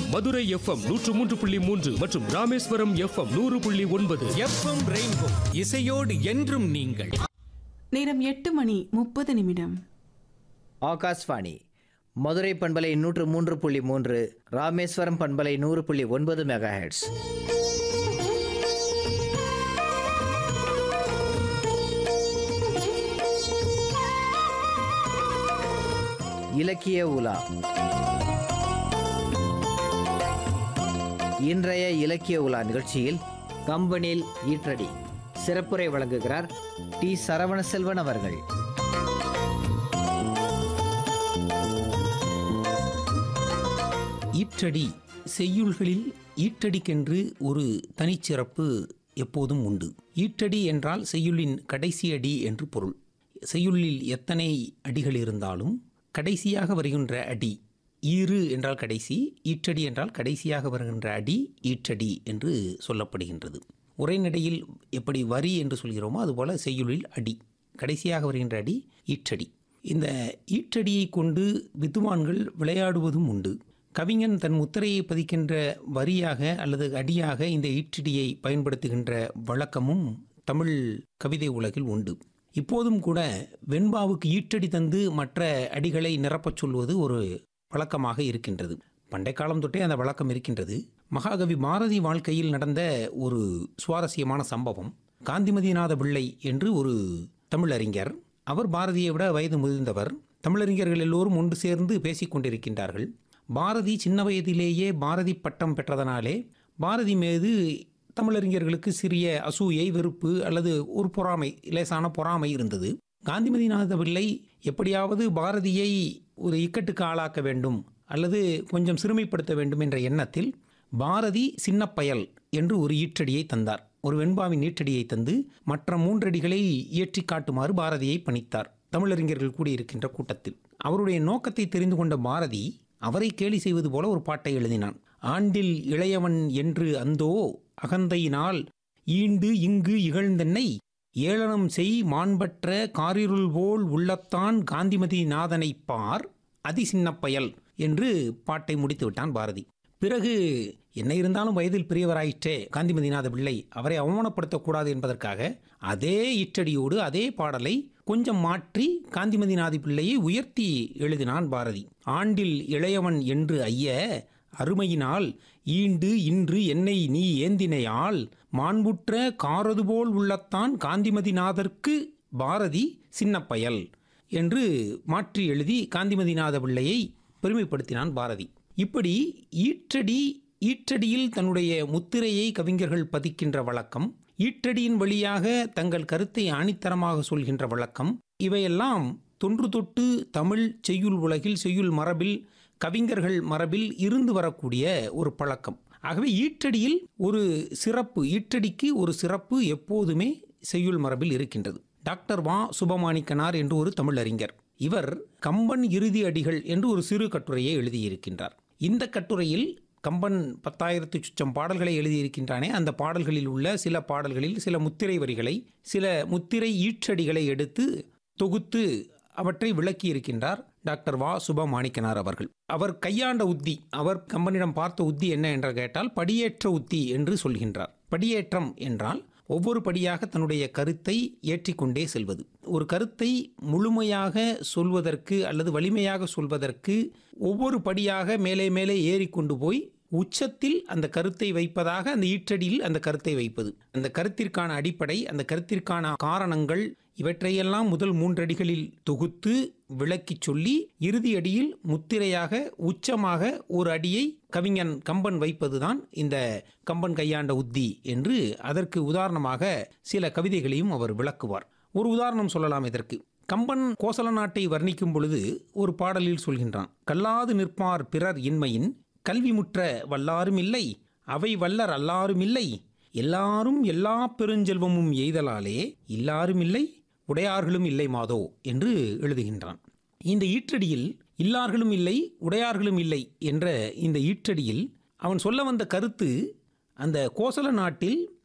Madurai FM நூற்று மூன்று புள்ளி மூன்று மற்றும் ராமேஸ்வரம் எஃப்எம் நூறு புள்ளி ஒன்பது எஃப்எம் ரெயின்போ இசையோடு என்றும் நீங்கள் நேரம் எட்டு மணி முப்பது நிமிடம் ஆகாஷ்வாணி மதுரை பண்பலை நூற்று மூன்று புள்ளி மூன்று ராமேஸ்வரம் பண்பலை நூறு புள்ளி ஒன்பது மெகா ஹெட்ஸ் இலக்கிய உலா இன்றைய இலக்கிய உலா நிகழ்ச்சியில் கம்பனில் ஈற்றடி சிறப்புரை வழங்குகிறார் டி சரவணசெல்வன் அவர்கள் ஈற்றடி செய்யுள்களில் ஈற்றடிக்கென்று ஒரு தனிச்சிறப்பு எப்போதும் உண்டு ஈற்றடி என்றால் செய்யுளின் கடைசி அடி என்று பொருள் செய்யுளில் எத்தனை அடிகள் இருந்தாலும் கடைசியாக வருகின்ற அடி ஈறு என்றால் கடைசி ஈற்றடி என்றால் கடைசியாக வருகின்ற அடி ஈற்றடி என்று சொல்லப்படுகின்றது உரைநடையில் எப்படி வரி என்று சொல்கிறோமோ அதுபோல செய்யுளில் அடி கடைசியாக வருகின்ற அடி ஈற்றடி இந்த ஈற்றடியை கொண்டு வித்துவான்கள் விளையாடுவதும் உண்டு கவிஞன் தன் முத்திரையை பதிக்கின்ற வரியாக அல்லது அடியாக இந்த ஈற்றடியை பயன்படுத்துகின்ற வழக்கமும் தமிழ் கவிதை உலகில் உண்டு இப்போதும் கூட வெண்பாவுக்கு ஈற்றடி தந்து மற்ற அடிகளை நிரப்பச் சொல்வது ஒரு வழக்கமாக இருக்கின்றது பண்டை காலம் தொட்டே அந்த வழக்கம் இருக்கின்றது மகாகவி பாரதி வாழ்க்கையில் நடந்த ஒரு சுவாரஸ்யமான சம்பவம் காந்திமதிநாத பிள்ளை என்று ஒரு தமிழறிஞர் அவர் பாரதியை விட வயது முதிர்ந்தவர் தமிழறிஞர்கள் எல்லோரும் ஒன்று சேர்ந்து பேசிக் கொண்டிருக்கின்றார்கள் பாரதி சின்ன வயதிலேயே பாரதி பட்டம் பெற்றதனாலே பாரதி மீது தமிழறிஞர்களுக்கு சிறிய அசூயை வெறுப்பு அல்லது ஒரு பொறாமை லேசான பொறாமை இருந்தது காந்திமதிநாத பிள்ளை எப்படியாவது பாரதியை ஒரு இக்கட்டுக்கு ஆளாக்க வேண்டும் அல்லது கொஞ்சம் சிறுமைப்படுத்த வேண்டும் என்ற எண்ணத்தில் பாரதி சின்னப்பயல் என்று ஒரு ஈற்றடியை தந்தார் ஒரு வெண்பாவின் ஈற்றடியை தந்து மற்ற மூன்றடிகளை இயற்றி காட்டுமாறு பாரதியை பணித்தார் தமிழறிஞர்கள் கூடியிருக்கின்ற கூட்டத்தில் அவருடைய நோக்கத்தை தெரிந்து கொண்ட பாரதி அவரை கேலி செய்வது போல ஒரு பாட்டை எழுதினான் ஆண்டில் இளையவன் என்று அந்தோ அகந்தையினால் ஈண்டு இங்கு இகழ்ந்தென்னை ஏளனம் செய் மாண்பற்ற காரிருள் போல் உள்ளத்தான் காந்திமதி நாதனை பார் அதி சின்னப்பயல் என்று பாட்டை முடித்து விட்டான் பாரதி பிறகு என்ன இருந்தாலும் வயதில் பெரியவராயிற்றே காந்திமதிநாத பிள்ளை அவரை அவமானப்படுத்தக்கூடாது என்பதற்காக அதே இற்றடியோடு அதே பாடலை கொஞ்சம் மாற்றி காந்திமதிநாதி பிள்ளையை உயர்த்தி எழுதினான் பாரதி ஆண்டில் இளையவன் என்று ஐய அருமையினால் ஈண்டு இன்று என்னை நீ ஏந்தினையால் மாண்புற்ற காரதுபோல் உள்ளத்தான் காந்திமதிநாதற்கு பாரதி சின்னப்பயல் என்று மாற்றி எழுதி காந்திமதிநாத பிள்ளையை பெருமைப்படுத்தினான் பாரதி இப்படி ஈற்றடி ஈற்றடியில் தன்னுடைய முத்திரையை கவிஞர்கள் பதிக்கின்ற வழக்கம் ஈற்றடியின் வழியாக தங்கள் கருத்தை ஆணித்தரமாக சொல்கின்ற வழக்கம் இவையெல்லாம் தொன்று தொட்டு தமிழ் செய்யுள் உலகில் செய்யுள் மரபில் கவிஞர்கள் மரபில் இருந்து வரக்கூடிய ஒரு பழக்கம் ஆகவே ஈற்றடியில் ஒரு சிறப்பு ஈற்றடிக்கு ஒரு சிறப்பு எப்போதுமே செய்யுள் மரபில் இருக்கின்றது டாக்டர் வா சுபமாணிக்கனார் என்று ஒரு தமிழறிஞர் இவர் கம்பன் இறுதி அடிகள் என்று ஒரு சிறு கட்டுரையை எழுதியிருக்கின்றார் இந்த கட்டுரையில் கம்பன் பத்தாயிரத்து சுச்சம் பாடல்களை எழுதியிருக்கின்றானே அந்த பாடல்களில் உள்ள சில பாடல்களில் சில முத்திரை வரிகளை சில முத்திரை ஈற்றடிகளை எடுத்து தொகுத்து அவற்றை விளக்கி இருக்கின்றார் டாக்டர் வா சுபமாணிக்கனார் அவர்கள் அவர் கையாண்ட உத்தி அவர் கம்பனிடம் பார்த்த உத்தி என்ன என்று கேட்டால் படியேற்ற உத்தி என்று சொல்கின்றார் படியேற்றம் என்றால் ஒவ்வொரு படியாக தன்னுடைய கருத்தை ஏற்றிக்கொண்டே செல்வது ஒரு கருத்தை முழுமையாக சொல்வதற்கு அல்லது வலிமையாக சொல்வதற்கு ஒவ்வொரு படியாக மேலே மேலே ஏறிக்கொண்டு போய் உச்சத்தில் அந்த கருத்தை வைப்பதாக அந்த ஈற்றடியில் அந்த கருத்தை வைப்பது அந்த கருத்திற்கான அடிப்படை அந்த கருத்திற்கான காரணங்கள் இவற்றையெல்லாம் முதல் மூன்றடிகளில் தொகுத்து விளக்கிச் சொல்லி இறுதி அடியில் முத்திரையாக உச்சமாக ஒரு அடியை கவிஞன் கம்பன் வைப்பதுதான் இந்த கம்பன் கையாண்ட உத்தி என்று அதற்கு உதாரணமாக சில கவிதைகளையும் அவர் விளக்குவார் ஒரு உதாரணம் சொல்லலாம் இதற்கு கம்பன் கோசல நாட்டை வர்ணிக்கும் பொழுது ஒரு பாடலில் சொல்கின்றான் கல்லாது நிற்பார் பிறர் இன்மையின் கல்வி முற்ற வல்லாரும் இல்லை அவை வல்லர் அல்லாரும் இல்லை எல்லாரும் எல்லா பெருஞ்செல்வமும் எய்தலாலே இல்லாரும் இல்லை உடையார்களும் இல்லை மாதோ என்று எழுதுகின்றான் இந்த ஈற்றடியில் இல்லார்களும் இல்லை உடையார்களும் இல்லை என்ற இந்த ஈற்றடியில் அவன் சொல்ல வந்த கருத்து அந்த கோசல நாட்டில்